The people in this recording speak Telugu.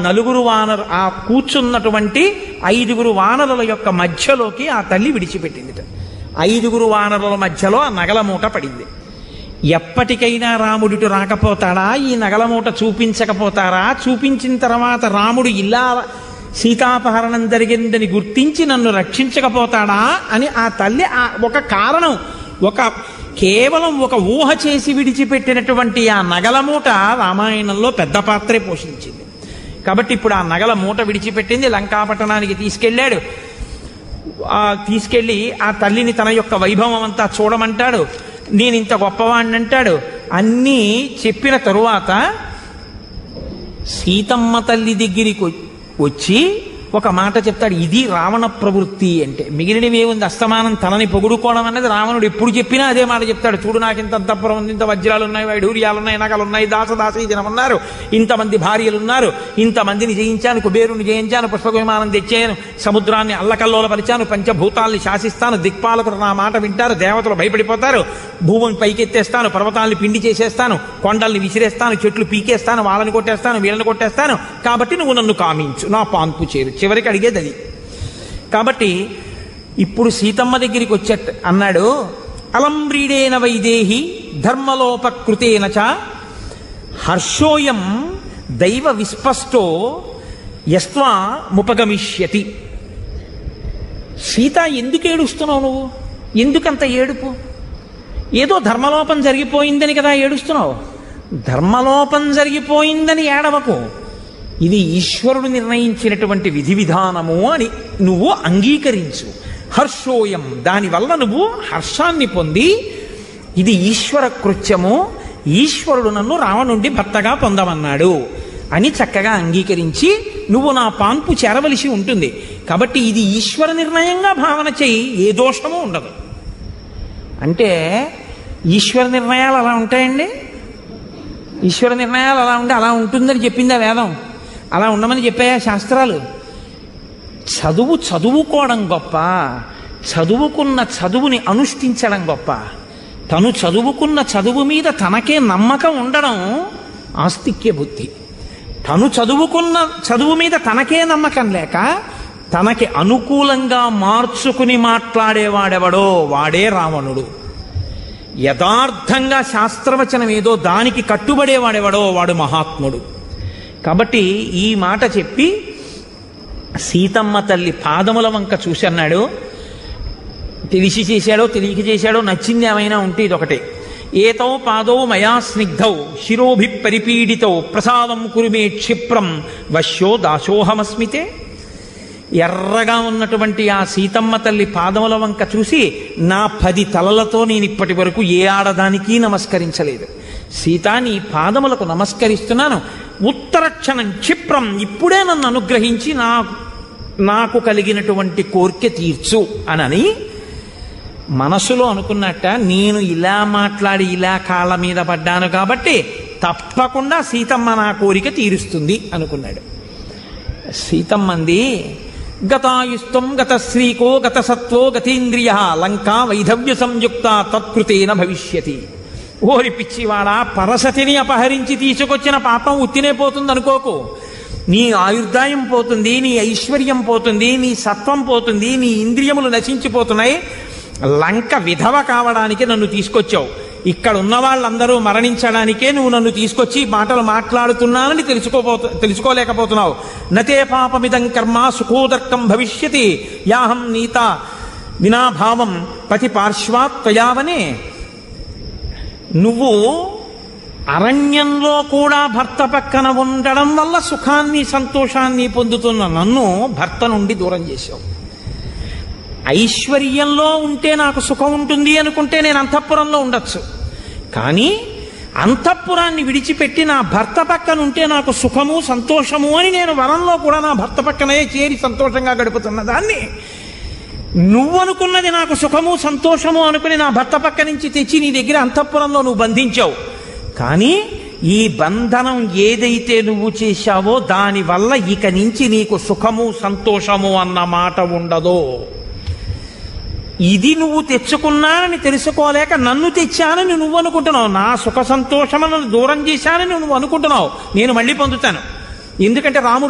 నలుగురు వానరు ఆ కూర్చున్నటువంటి ఐదుగురు వానరుల యొక్క మధ్యలోకి ఆ తల్లి విడిచిపెట్టింది ఐదుగురు వానరుల మధ్యలో ఆ నగల మూట పడింది ఎప్పటికైనా రాముడిటు రాకపోతాడా ఈ నగల మూట చూపించకపోతారా చూపించిన తర్వాత రాముడు ఇలా సీతాపహరణం జరిగిందని గుర్తించి నన్ను రక్షించకపోతాడా అని ఆ తల్లి ఆ ఒక కారణం ఒక కేవలం ఒక ఊహ చేసి విడిచిపెట్టినటువంటి ఆ నగల మూట రామాయణంలో పెద్ద పాత్రే పోషించింది కాబట్టి ఇప్పుడు ఆ నగల మూట విడిచిపెట్టింది లంకాపట్టణానికి తీసుకెళ్ళాడు ఆ తీసుకెళ్ళి ఆ తల్లిని తన యొక్క వైభవం అంతా చూడమంటాడు నేను ఇంత గొప్పవాణ్ణి అంటాడు అన్నీ చెప్పిన తరువాత సీతమ్మ తల్లి దగ్గరికి వ- వచ్చి ఒక మాట చెప్తాడు ఇది రావణ ప్రవృత్తి అంటే మిగిలినవి ఏముంది అస్తమానం తనని పొగుడుకోవడం అనేది రావణుడు ఎప్పుడు చెప్పినా అదే మాట చెప్తాడు చూడు నాకు ఇంత అంతఃపురం ఉంది ఇంత వజ్రాలు ఉన్నాయి వైడూర్యాలు ఉన్నాయి నగలు ఉన్నాయి దాస దాస దినం ఉన్నారు ఇంతమంది భార్యలు ఉన్నారు ఇంతమందిని జయించాను కుబేరుని జయించాను పుష్పక విమానం తెచ్చాను సముద్రాన్ని అల్లకల్లోలపరిచాను పంచభూతాల్ని శాసిస్తాను దిక్పాలకులు నా మాట వింటారు దేవతలు భయపడిపోతారు భూమిని పైకెత్తేస్తాను పర్వతాల్ని పిండి చేసేస్తాను కొండల్ని విసిరేస్తాను చెట్లు పీకేస్తాను వాళ్ళని కొట్టేస్తాను వీళ్ళని కొట్టేస్తాను కాబట్టి నువ్వు నన్ను కామించు నా పాన్పు చేరు చివరికి అడిగేది అది కాబట్టి ఇప్పుడు సీతమ్మ దగ్గరికి వచ్చేట అన్నాడు అలంబ్రీడేన వైదేహి ధర్మలోపకృతేన చ హర్షోయం దైవ విస్పష్టో యస్వా ముపగమిష్యతి సీత ఎందుకు ఏడుస్తున్నావు నువ్వు ఎందుకంత ఏడుపు ఏదో ధర్మలోపం జరిగిపోయిందని కదా ఏడుస్తున్నావు ధర్మలోపం జరిగిపోయిందని ఏడవకు ఇది ఈశ్వరుడు నిర్ణయించినటువంటి విధి విధానము అని నువ్వు అంగీకరించు హర్షోయం దానివల్ల నువ్వు హర్షాన్ని పొంది ఇది ఈశ్వర కృత్యము ఈశ్వరుడు నన్ను రావణుండి భర్తగా పొందమన్నాడు అని చక్కగా అంగీకరించి నువ్వు నా పాన్పు చేరవలసి ఉంటుంది కాబట్టి ఇది ఈశ్వర నిర్ణయంగా భావన చేయి ఏ దోషము ఉండదు అంటే ఈశ్వర నిర్ణయాలు అలా ఉంటాయండి ఈశ్వర నిర్ణయాలు అలా ఉంటే అలా ఉంటుందని చెప్పిందా వేదం అలా ఉండమని చెప్పాయా శాస్త్రాలు చదువు చదువుకోవడం గొప్ప చదువుకున్న చదువుని అనుష్ఠించడం గొప్ప తను చదువుకున్న చదువు మీద తనకే నమ్మకం ఉండడం ఆస్తిక్య బుద్ధి తను చదువుకున్న చదువు మీద తనకే నమ్మకం లేక తనకి అనుకూలంగా మార్చుకుని మాట్లాడేవాడెవడో వాడే రావణుడు యథార్థంగా శాస్త్రవచనం ఏదో దానికి కట్టుబడేవాడెవడో వాడు మహాత్ముడు కాబట్టి ఈ మాట చెప్పి సీతమ్మ తల్లి పాదముల వంక చూసి అన్నాడు తెలిసి చేశాడో తెలియక చేశాడో నచ్చింది ఏమైనా ఉంటే ఇదొకటే ఏతౌ పాదౌ మయా స్నిగ్ధౌ శిరోభి పరిపీడితౌ ప్రసాదం కురుమే క్షిప్రం వశ్యో దాసోహమస్మితే ఎర్రగా ఉన్నటువంటి ఆ సీతమ్మ తల్లి పాదముల వంక చూసి నా పది తలలతో నేను ఇప్పటి వరకు ఏ ఆడదానికి నమస్కరించలేదు సీత నీ పాదములకు నమస్కరిస్తున్నాను ఉత్తరక్షణం క్షిప్రం ఇప్పుడే నన్ను అనుగ్రహించి నా నాకు కలిగినటువంటి కోరిక తీర్చు అనని మనసులో అనుకున్నట్ట నేను ఇలా మాట్లాడి ఇలా కాళ్ళ మీద పడ్డాను కాబట్టి తప్పకుండా సీతమ్మ నా కోరిక తీరుస్తుంది అనుకున్నాడు సీతమ్మంది గతాయుస్తం గత శ్రీకో గత సత్వో గతీంద్రియ లంకా వైధవ్య సంయుక్త తత్కృతేన భవిష్యతి ఓరి పిచ్చివాడా పరసతిని అపహరించి తీసుకొచ్చిన పాపం ఉత్తినే పోతుంది అనుకోకు నీ ఆయుర్దాయం పోతుంది నీ ఐశ్వర్యం పోతుంది నీ సత్వం పోతుంది నీ ఇంద్రియములు నశించిపోతున్నాయి లంక విధవ కావడానికి నన్ను తీసుకొచ్చావు ఇక్కడ ఉన్న వాళ్ళందరూ మరణించడానికే నువ్వు నన్ను తీసుకొచ్చి ఈ మాటలు మాట్లాడుతున్నానని తెలుసుకోబోతు తెలుసుకోలేకపోతున్నావు నతే పాపమిదం కర్మ సుఖోదర్కం భవిష్యతి యాహం నీత వినాభావం పతి పార్శ్వాత్ త్వయావనే నువ్వు అరణ్యంలో కూడా భర్త పక్కన ఉండడం వల్ల సుఖాన్ని సంతోషాన్ని పొందుతున్న నన్ను భర్త నుండి దూరం చేశావు ఐశ్వర్యంలో ఉంటే నాకు సుఖం ఉంటుంది అనుకుంటే నేను అంతఃపురంలో ఉండొచ్చు కానీ అంతఃపురాన్ని విడిచిపెట్టి నా భర్త పక్కన ఉంటే నాకు సుఖము సంతోషము అని నేను వరంలో కూడా నా భర్త పక్కనే చేరి సంతోషంగా గడుపుతున్న దాన్ని నువ్వు అనుకున్నది నాకు సుఖము సంతోషము అనుకుని నా భర్త పక్క నుంచి తెచ్చి నీ దగ్గర అంతఃపురంలో నువ్వు బంధించావు కానీ ఈ బంధనం ఏదైతే నువ్వు చేశావో దానివల్ల ఇక నుంచి నీకు సుఖము సంతోషము అన్న మాట ఉండదో ఇది నువ్వు తెచ్చుకున్నానని తెలుసుకోలేక నన్ను తెచ్చానని నువ్వు అనుకుంటున్నావు నా సుఖ సంతోషములను దూరం చేశానని నువ్వు అనుకుంటున్నావు నేను మళ్ళీ పొందుతాను ఎందుకంటే రాముడు